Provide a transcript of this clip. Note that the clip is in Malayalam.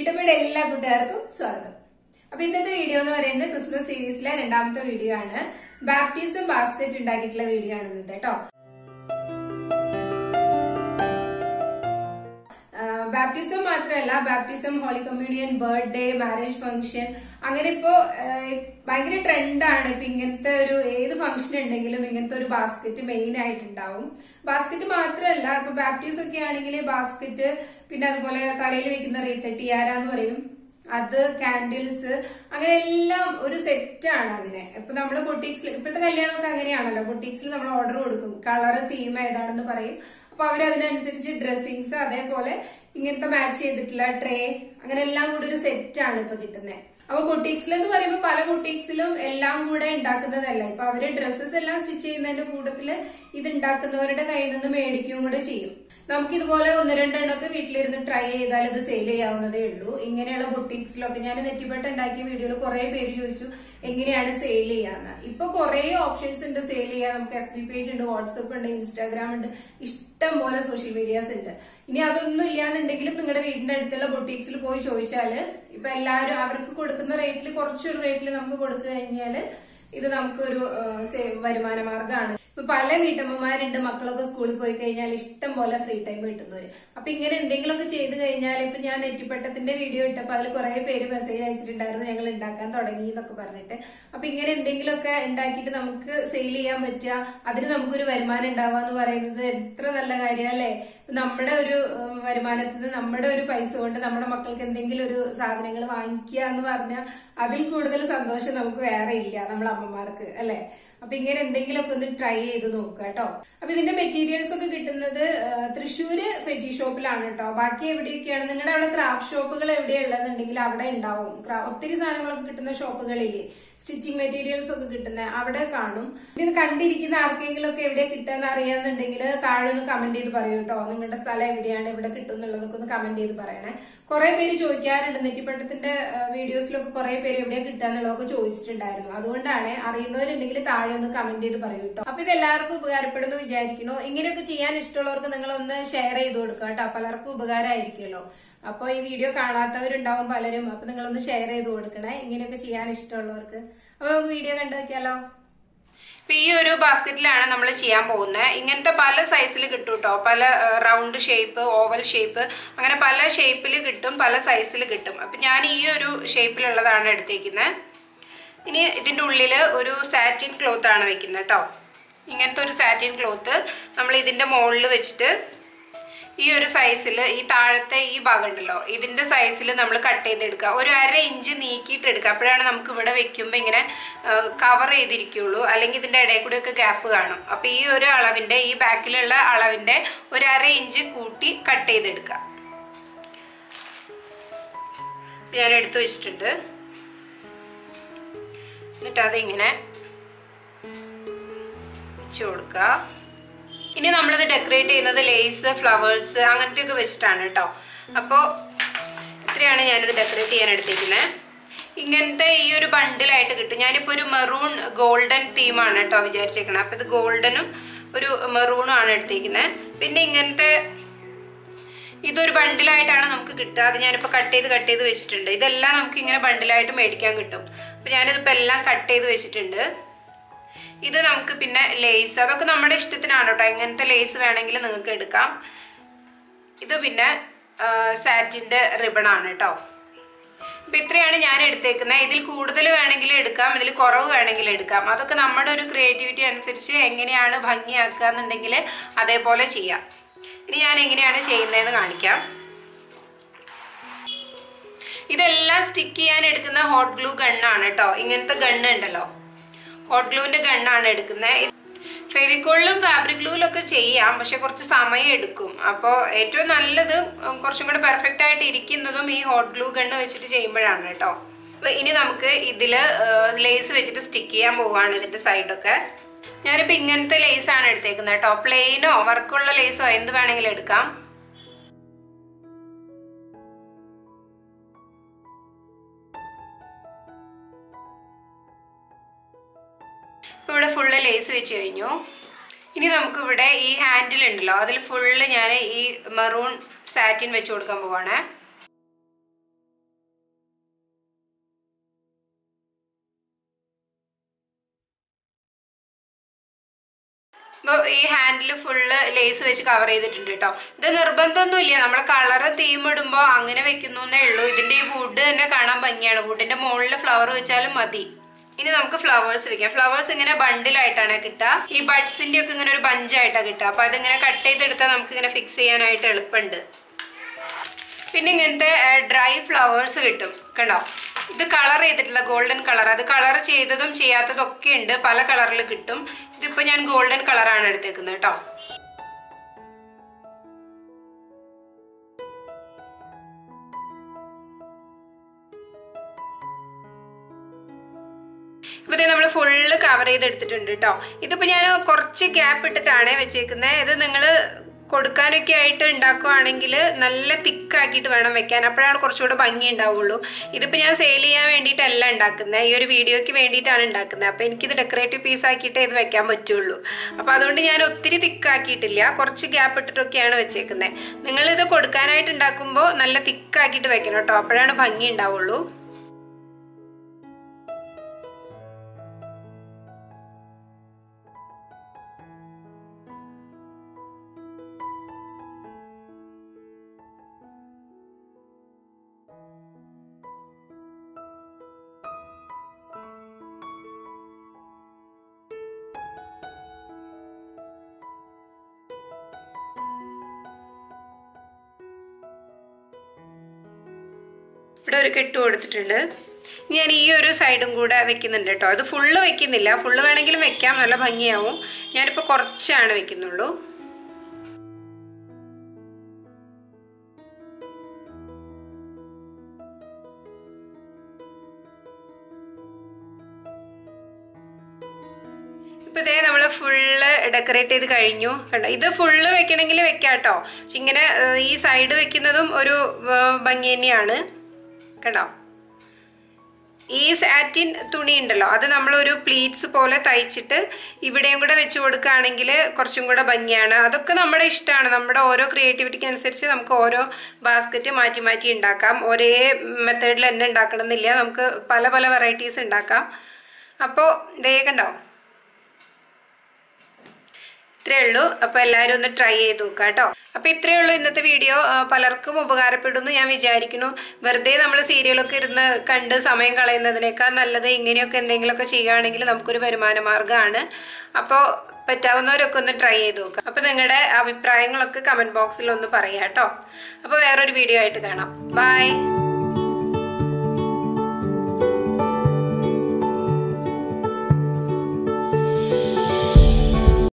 വീട്ടമ്മയുടെ എല്ലാ കൂട്ടുകാർക്കും സ്വാഗതം അപ്പൊ ഇന്നത്തെ വീഡിയോ എന്ന് പറയുന്നത് ക്രിസ്മസ് സീരീസിലെ രണ്ടാമത്തെ വീഡിയോ ആണ് ബാപ്റ്റിസം ബാസ്ക്കറ്റ് ഉണ്ടാക്കിയിട്ടുള്ള വീഡിയോ ആണ് ഇന്നത്തെ കേട്ടോ ബാപ്റ്റിസം മാത്രമല്ല baptism holy communion birthday marriage function അങ്ങനെ ഇപ്പോ ആഹ്, ഭയങ്കര ട്രെൻഡാണ് ഇപ്പൊ ഇങ്ങനത്തെ ഒരു ഏത് ഫംഗ്ഷൻ ഉണ്ടെങ്കിലും ഇങ്ങനത്തെ ഒരു ബാസ്ക്കറ്റ് മെയിൻ ആയിട്ടുണ്ടാവും ബാസ്ക്കറ്റ് മാത്രമല്ല ഇപ്പൊ ബാപ്റ്റിസം ഒക്കെ ആണെങ്കിൽ ബാസ്ക്കറ്റ് പിന്നെ അതുപോലെ തലയിൽ വെക്കുന്ന റീത്തട്ടിയാര എന്ന് പറയും അത് കാൻഡിൽസ് അങ്ങനെ എല്ലാം ഒരു സെറ്റാണ് അതിനെ ഇപ്പൊ നമ്മള് ബൊട്ടീക്സിൽ ഇപ്പോഴത്തെ കല്യാണമൊക്കെ അങ്ങനെയാണല്ലോ ബൊട്ടീക്സിൽ നമ്മൾ ഓർഡർ കൊടുക്കും കളർ തീം ഏതാണെന്ന് പറയും അപ്പൊ അവർ അതിനനുസരിച്ച് ഡ്രസ്സിങ്സ് അതേപോലെ ഇങ്ങനത്തെ മാച്ച് ചെയ്തിട്ടുള്ള ട്രേ അങ്ങനെ എല്ലാം കൂടി ഒരു സെറ്റ് ആണ് ഇപ്പൊ കിട്ടുന്നത് അപ്പൊ ബൊട്ടീക്സിൽ എന്ന് പറയുമ്പോൾ പല ബൊട്ടീക്സിലും എല്ലാം കൂടെ ഉണ്ടാക്കുന്നതല്ല ഇപ്പൊ അവര് ഡ്രസ്സസ് എല്ലാം സ്റ്റിച്ച് ചെയ്യുന്നതിന്റെ കൂട്ടത്തില് ഇത് ഉണ്ടാക്കുന്നവരുടെ കയ്യിൽ നിന്ന് മേടിക്കുകയും കൂടെ ചെയ്യും നമുക്ക് ഇതുപോലെ ഒന്ന് രണ്ടെണ്ണമൊക്കെ വീട്ടിലിരുന്ന് ട്രൈ ചെയ്താൽ ഇത് സെയിൽ ചെയ്യാവുന്നതേ ഉള്ളൂ ഇങ്ങനെയുള്ള ബൊട്ടീക്സിലൊക്കെ ഞാൻ നെറ്റിപ്പട്ട ഉണ്ടാക്കിയ വീഡിയോയിൽ കുറെ പേര് ചോദിച്ചു എങ്ങനെയാണ് സെയിൽ ചെയ്യാന്ന് ഇപ്പൊ കുറെ ഓപ്ഷൻസ് ഉണ്ട് സെയിൽ ചെയ്യാൻ നമുക്ക് എഫ് ബി പേജ് ഉണ്ട് വാട്സപ്പ് ഉണ്ട് ഇൻസ്റ്റാഗ്രാം ഉണ്ട് ഇഷ്ടം പോലെ സോഷ്യൽ മീഡിയാസ് ഉണ്ട് ഇനി അതൊന്നും ഇല്ലാന്നുണ്ടെങ്കിലും നിങ്ങളുടെ വീടിന്റെ അടുത്തുള്ള ബൊട്ടീക്സിൽ പോയി ചോദിച്ചാല് ഇപ്പൊ എല്ലാവരും അവർക്ക് കൊടുക്കുന്ന റേറ്റിൽ കുറച്ചൊരു റേറ്റിൽ നമുക്ക് കൊടുത്തു കഴിഞ്ഞാല് ഇത് നമുക്കൊരു ആ, സേ- വരുമാന മാർഗ്ഗമാണ് ഇപ്പൊ പല വീട്ടമ്മമാരുണ്ട് മക്കളൊക്കെ സ്കൂളിൽ പോയി കഴിഞ്ഞാൽ ഇഷ്ടം പോലെ ഫ്രീ ടൈം കിട്ടുന്നവര് അപ്പൊ ഇങ്ങനെ എന്തെങ്കിലുമൊക്കെ ചെയ്ത് കഴിഞ്ഞാൽ ഇപ്പൊ ഞാൻ നെറ്റിപ്പട്ടത്തിന്റെ വീഡിയോ ഇട്ടപ്പോ അതിൽ കുറെ പേര് മെസ്സേജ് അയച്ചിട്ടുണ്ടായിരുന്നു ഞങ്ങൾ ഉണ്ടാക്കാൻ തുടങ്ങി എന്നൊക്കെ പറഞ്ഞിട്ട് അപ്പൊ ഇങ്ങനെ എന്തെങ്കിലുമൊക്കെ ഉണ്ടാക്കിയിട്ട് നമുക്ക് സെയിൽ ചെയ്യാൻ പറ്റുക അതിന് നമുക്കൊരു വരുമാനം ഉണ്ടാവുക എന്ന് പറയുന്നത് എത്ര നല്ല കാര്യം അല്ലേ നമ്മുടെ ഒരു ഉം, വരുമാനത്തിൽ നിന്ന് നമ്മുടെ ഒരു പൈസ കൊണ്ട് നമ്മുടെ മക്കൾക്ക് എന്തെങ്കിലും ഒരു സാധനങ്ങൾ വാങ്ങിക്കുക എന്ന് പറഞ്ഞാൽ അതിൽ കൂടുതൽ സന്തോഷം നമുക്ക് വേറെ ഇല്ല നമ്മളെ അമ്മമാർക്ക് അല്ലെ അപ്പൊ ഇങ്ങനെ എന്തെങ്കിലുമൊക്കെ ഒന്ന് ട്രൈ ചെയ്ത് നോക്കുക കേട്ടോ അപ്പൊ ഇതിന്റെ മെറ്റീരിയൽസ് ഒക്കെ കിട്ടുന്നത് ആ, തൃശ്ശൂര് ഫെജി ഷോപ്പിലാണ് കേട്ടോ ബാക്കി എവിടെയൊക്കെയാണ് നിങ്ങളുടെ അവിടെ ക്രാഫ്റ്റ് ഷോപ്പുകൾ എവിടെയുള്ളതെന്നുണ്ടെങ്കിൽ അവിടെ ഉണ്ടാവും ക്രാ- ഒത്തിരി സാധനങ്ങളൊക്കെ കിട്ടുന്ന ഷോപ്പുകളില്ലേ സ്റ്റിച്ചിങ് മെറ്റീരിയൽസ് ഒക്കെ കിട്ടുന്ന അവിടെ കാണും ഇത് കണ്ടിരിക്കുന്ന ആർക്കെങ്കിലും ഒക്കെ എവിടെ കിട്ടുക അറിയാന്നുണ്ടെങ്കിൽ താഴെ ഒന്ന് കമന്റ് ചെയ്ത് പറയൂ കേട്ടോ നിങ്ങളുടെ സ്ഥലം എവിടെയാണ് ഇവിടെ കിട്ടും എന്നുള്ളതൊക്കെ ഒന്ന് കമന്റ് ചെയ്ത് പറയണേ കുറെ പേര് ചോദിക്കാറുണ്ട് നെറ്റിപ്പട്ടത്തിന്റെ വീഡിയോസിലൊക്കെ കുറെ പേര് എവിടെ കിട്ടുക എന്നുള്ളതൊക്കെ ചോദിച്ചിട്ടുണ്ടായിരുന്നു അതുകൊണ്ടാണ് അറിയുന്നവരുണ്ടെങ്കിൽ താഴെ ഒന്ന് കമന്റ് ചെയ്ത് പറയൂ കേട്ടോ അപ്പൊ ഇത് എല്ലാവർക്കും ഉപകാരപ്പെടുന്നു വിചാരിക്കുന്നു ഇങ്ങനെയൊക്കെ ചെയ്യാൻ ഇഷ്ടമുള്ളവർക്ക് നിങ്ങൾ ഒന്ന് ഷെയർ ചെയ്ത് കൊടുക്കുക കേട്ടോ പലർക്കും ഉപകാരമായിരിക്കുമല്ലോ അപ്പൊ ഈ വീഡിയോ കാണാത്തവരുണ്ടാവും പലരും അപ്പൊ നിങ്ങളൊന്ന് ഷെയർ ചെയ്ത് കൊടുക്കണേ ഇങ്ങനെയൊക്കെ ചെയ്യാൻ ഇഷ്ടമുള്ളവർക്ക് അപ്പൊ നമുക്ക് വീഡിയോ കണ്ടു നോക്കിയാലോ ഇപ്പൊ ഈ ഒരു ബാസ്ക്കറ്റിലാണ് നമ്മൾ ചെയ്യാൻ പോകുന്നത് ഇങ്ങനത്തെ പല സൈസിൽ കിട്ടും കേട്ടോ പല റൗണ്ട് ഷേപ്പ് ഓവൽ ഷേപ്പ് അങ്ങനെ പല ഷേപ്പിൽ കിട്ടും പല സൈസിൽ കിട്ടും അപ്പൊ ഞാൻ ഈ ഒരു ഷേപ്പിലുള്ളതാണ് എടുത്തേക്കുന്നത് ഇനി ഇതിൻ്റെ ഉള്ളിൽ ഒരു സാറ്റിൻ ക്ലോത്ത് ആണ് വെക്കുന്നത് കേട്ടോ ഇങ്ങനത്തെ ഒരു സാറ്റിൻ ക്ലോത്ത് നമ്മൾ ഇതിൻ്റെ മുകളിൽ വെച്ചിട്ട് ഈ ഒരു സൈസിൽ ഈ താഴത്തെ ഈ ഭാഗം ഉണ്ടല്ലോ ഇതിന്റെ സൈസിൽ നമ്മൾ കട്ട് ചെയ്തെടുക്കുക ഒരു അര ഇഞ്ച് നീക്കിയിട്ട് എടുക്കുക അപ്പോഴാണ് നമുക്ക് ഇവിടെ വെക്കുമ്പോൾ ഇങ്ങനെ കവർ ചെയ്തിരിക്കുള്ളൂ അല്ലെങ്കിൽ ഇതിന്റെ ഇടയിൽ കൂടെ ഒക്കെ ഗ്യാപ്പ് കാണും അപ്പൊ ഈ ഒരു അളവിന്റെ ഈ ബാക്കിലുള്ള അളവിന്റെ ഒരു അര ഇഞ്ച് കൂട്ടി കട്ട് ചെയ്തെടുക്കുക ഞാൻ എടുത്തു വെച്ചിട്ടുണ്ട് എന്നിട്ട് അതിങ്ങനെ വെച്ച് കൊടുക്കുക ഇനി നമ്മളിത് ഡെക്കറേറ്റ് ചെയ്യുന്നത് ലേസ് ഫ്ലവേഴ്സ് അങ്ങനത്തെ ഒക്കെ വെച്ചിട്ടാണ് കേട്ടോ അപ്പോൾ ഇത്രയാണ് ഞാനിത് ഡെക്കറേറ്റ് ചെയ്യാൻ എടുത്തിരിക്കുന്നത് ഇങ്ങനത്തെ ഈ ഒരു ബണ്ടിലായിട്ട് കിട്ടും ഞാനിപ്പോൾ ഒരു മെറൂൺ ഗോൾഡൻ തീമാണ് കേട്ടോ വിചാരിച്ചേക്കണത് അപ്പോൾ ഇത് ഗോൾഡനും ഒരു മെറൂണും ആണ് എടുത്തിരിക്കുന്നത് പിന്നെ ഇങ്ങനത്തെ ഇതൊരു ബണ്ടിലായിട്ടാണ് നമുക്ക് കിട്ടുക അത് ഞാനിപ്പോൾ കട്ട് ചെയ്ത് കട്ട് ചെയ്ത് വെച്ചിട്ടുണ്ട് ഇതെല്ലാം നമുക്ക് ഇങ്ങനെ ബണ്ടിലായിട്ട് മേടിക്കാൻ കിട്ടും അപ്പോൾ ഞാനിതിപ്പോൾ എല്ലാം കട്ട് ചെയ്ത് വെച്ചിട്ടുണ്ട് ഇത് നമുക്ക് പിന്നെ ലേസ് അതൊക്കെ നമ്മുടെ ഇഷ്ടത്തിനാണ് കേട്ടോ എങ്ങനത്തെ ലേസ് വേണമെങ്കിൽ നിങ്ങൾക്ക് എടുക്കാം ഇത് പിന്നെ സാറ്റിൻ്റെ റിബൺ ആണ് കേട്ടോ അപ്പം ഇത്രയാണ് ഞാൻ എടുത്തേക്കുന്നത് ഇതിൽ കൂടുതൽ വേണമെങ്കിൽ എടുക്കാം ഇതിൽ കുറവ് വേണമെങ്കിൽ എടുക്കാം അതൊക്കെ നമ്മുടെ ഒരു ക്രിയേറ്റിവിറ്റി അനുസരിച്ച് എങ്ങനെയാണ് ഭംഗിയാക്കുക എന്നുണ്ടെങ്കിൽ അതേപോലെ ചെയ്യാം ഇനി ഞാൻ എങ്ങനെയാണ് ചെയ്യുന്നതെന്ന് കാണിക്കാം ഇതെല്ലാം സ്റ്റിക്ക് ചെയ്യാൻ എടുക്കുന്ന ഹോട്ട് ഗ്ലൂ ഗണ്ണാണ് കേട്ടോ ഇങ്ങനത്തെ ഗണ്ണ് ഉണ്ടല്ലോ ഹോട്ട് ഗ്ലൂവിന്റെ ഗണ്ണാണ് എടുക്കുന്നത് ഫെവിക്കോളിലും ഫാബ്രിക് ഗ്ലൂവിലും ഒക്കെ ചെയ്യാം പക്ഷെ കുറച്ച് സമയം എടുക്കും അപ്പോൾ ഏറ്റവും നല്ലത് കുറച്ചും കൂടെ പെർഫെക്റ്റ് ആയിട്ട് ഇരിക്കുന്നതും ഈ ഹോട്ട് ഗ്ലൂ ഗണ്ണ് വെച്ചിട്ട് ചെയ്യുമ്പോഴാണ് കേട്ടോ അപ്പോൾ ഇനി നമുക്ക് ഇതിൽ ലേസ് വെച്ചിട്ട് സ്റ്റിക്ക് ചെയ്യാൻ പോവാണ് ഇതിന്റെ സൈഡൊക്കെ ഞാനിപ്പോൾ ഇങ്ങനത്തെ ലേസ് ആണ് എടുത്തേക്കുന്നത് കേട്ടോ പ്ലെയിനോ വർക്കുള്ള ലേസോ എന്ത് വേണമെങ്കിലും എടുക്കാം ഇപ്പൊ ഇവിടെ ഫുള്ള് ലേസ് വെച്ച് കഴിഞ്ഞു ഇനി നമുക്ക് ഇവിടെ ഈ ഹാൻഡിൽ ഉണ്ടല്ലോ അതിൽ ഫുള്ള് ഞാൻ ഈ മെറൂൺ സാറ്റിൻ വെച്ച് കൊടുക്കാൻ പോവാണ് ഫുള്ള് ലേസ് വെച്ച് കവർ ചെയ്തിട്ടുണ്ട് കേട്ടോ ഇത് നിർബന്ധമൊന്നുമില്ല നമ്മൾ കളറ് തീം ഇടുമ്പോൾ അങ്ങനെ വെക്കുന്നേ ഉള്ളൂ ഇതിന്റെ ഈ വുഡ് തന്നെ കാണാൻ ഭംഗിയാണ് വുഡിന്റെ മുകളിൽ ഫ്ലവർ വെച്ചാലും മതി ഇനി നമുക്ക് ഫ്ലവേഴ്സ് വെക്കാം ഫ്ലവേഴ്സ് ഇങ്ങനെ ബണ്ടിലായിട്ടാണ് കിട്ടുക ഈ ബഡ്സിന്റെ ഒക്കെ ഇങ്ങനെ ഒരു ബഞ്ചായിട്ടാണ് കിട്ടുക അപ്പൊ അതിങ്ങനെ കട്ട് ചെയ്തെടുത്താൽ നമുക്ക് ഇങ്ങനെ ഫിക്സ് ചെയ്യാനായിട്ട് എളുപ്പമുണ്ട് പിന്നെ ഇങ്ങനത്തെ ഡ്രൈ ഫ്ലവേഴ്സ് കിട്ടും കണ്ടോ ഇത് കളർ ചെയ്തിട്ടുള്ള ഗോൾഡൻ കളർ അത് കളർ ചെയ്തതും ചെയ്യാത്തതും ഒക്കെ ഉണ്ട് പല കളറിൽ കിട്ടും ഇതിപ്പോ ഞാൻ ഗോൾഡൻ കളറാണ് എടുത്തേക്കുന്നത് കേട്ടോ ഇപ്പൊ നമ്മൾ ഫുള്ള് കവർ ചെയ്തെടുത്തിട്ടുണ്ട് കേട്ടോ ഇതിപ്പോ ഞാൻ കുറച്ച് ഗ്യാപ്പ് ഇട്ടിട്ടാണ് വെച്ചേക്കുന്നത് ഇത് നിങ്ങൾ കൊടുക്കാനൊക്കെ ആയിട്ട് ഉണ്ടാക്കുവാണെങ്കിൽ നല്ല തിക്കാക്കിയിട്ട് വേണം വെക്കാൻ അപ്പോഴാണ് കുറച്ചുകൂടെ ഭംഗി ഉണ്ടാവുള്ളൂ ഇതിപ്പോൾ ഞാൻ സെയിൽ ചെയ്യാൻ വേണ്ടിയിട്ടല്ല ഉണ്ടാക്കുന്നത് ഈ ഒരു വീഡിയോയ്ക്ക് വേണ്ടിയിട്ടാണ് ഉണ്ടാക്കുന്നത് അപ്പോൾ എനിക്കിത് ഡെക്കറേറ്റീവ് പീസ് ആക്കിയിട്ടേ ഇത് വെക്കാൻ പറ്റുള്ളൂ അപ്പോൾ അതുകൊണ്ട് ഞാൻ ഒത്തിരി തിക്കാക്കിയിട്ടില്ല കുറച്ച് ഗ്യാപ്പ് ഇട്ടിട്ടൊക്കെയാണ് വെച്ചേക്കുന്നത് നിങ്ങളിത് കൊടുക്കാനായിട്ട് ഉണ്ടാക്കുമ്പോൾ നല്ല തിക്കാക്കിയിട്ട് വെക്കണം കേട്ടോ അപ്പോഴാണ് ഭംഗി ഉണ്ടാവുള്ളൂ ഇവിടെ ഒരു കെട്ട് കൊടുത്തിട്ടുണ്ട് ഞാൻ ഈ ഒരു സൈഡും കൂടെ വെക്കുന്നുണ്ട് കേട്ടോ ഇത് ഫുള്ള് വെക്കുന്നില്ല ഫുള്ള് വേണമെങ്കിലും വെക്കാം നല്ല ഭംഗിയാവും ഞാനിപ്പോൾ കുറച്ചാണ് വെക്കുന്നുള്ളൂ ഇപ്പൊ ഇതേ നമ്മൾ ഫുള്ള് ഡെക്കറേറ്റ് ചെയ്ത് കഴിഞ്ഞു കണ്ടോ ഇത് ഫുള്ള് വെക്കണമെങ്കിൽ വെക്കാം കേട്ടോ പക്ഷെ ഇങ്ങനെ ഏഹ്, ഈ സൈഡ് വെക്കുന്നതും ഒരു ഏഹ്, ഭംഗി തന്നെയാണ് കണ്ടോ ഈ സാറ്റിൻ തുണി ഉണ്ടല്ലോ അത് നമ്മളൊരു പ്ലീറ്റ്സ് പോലെ തയ്ച്ചിട്ട് ഇവിടെയും കൂടെ വെച്ച് കൊടുക്കുകയാണെങ്കിൽ കുറച്ചും കൂടെ ഭംഗിയാണ് അതൊക്കെ നമ്മുടെ ഇഷ്ടമാണ് നമ്മുടെ ഓരോ ക്രിയേറ്റിവിറ്റിക്ക് അനുസരിച്ച് നമുക്ക് ഓരോ ബാസ്ക്കറ്റ് മാറ്റി മാറ്റി ഉണ്ടാക്കാം ഒരേ മെത്തേഡിൽ തന്നെ ഉണ്ടാക്കണമെന്നില്ല നമുക്ക് പല പല വെറൈറ്റീസ് ഉണ്ടാക്കാം അപ്പോൾ ഇതേ കണ്ടോ ഇത്രയേ ഉള്ളൂ അപ്പോൾ എല്ലാവരും ഒന്ന് ട്രൈ ചെയ്ത് നോക്കുക കേട്ടോ അപ്പോൾ ഇത്രയേ ഉള്ളൂ ഇന്നത്തെ വീഡിയോ ആ, പലർക്കും ഉപകാരപ്പെടുമെന്ന് ഞാൻ വിചാരിക്കുന്നു വെറുതെ നമ്മൾ സീരിയലൊക്കെ ഇരുന്ന് കണ്ട് സമയം കളയുന്നതിനേക്കാൾ നല്ലത് ഇങ്ങനെയൊക്കെ എന്തെങ്കിലുമൊക്കെ ചെയ്യുകയാണെങ്കിൽ നമുക്കൊരു വരുമാന മാർഗ്ഗമാണ് അപ്പോൾ പറ്റാവുന്നവരൊക്കെ ഒന്ന് ട്രൈ ചെയ്ത് നോക്കുക അപ്പോൾ നിങ്ങളുടെ അഭിപ്രായങ്ങളൊക്കെ കമൻറ്റ് ബോക്സിൽ ഒന്ന് പറയാം കേട്ടോ അപ്പോൾ വേറൊരു വീഡിയോ ആയിട്ട് കാണാം ബൈ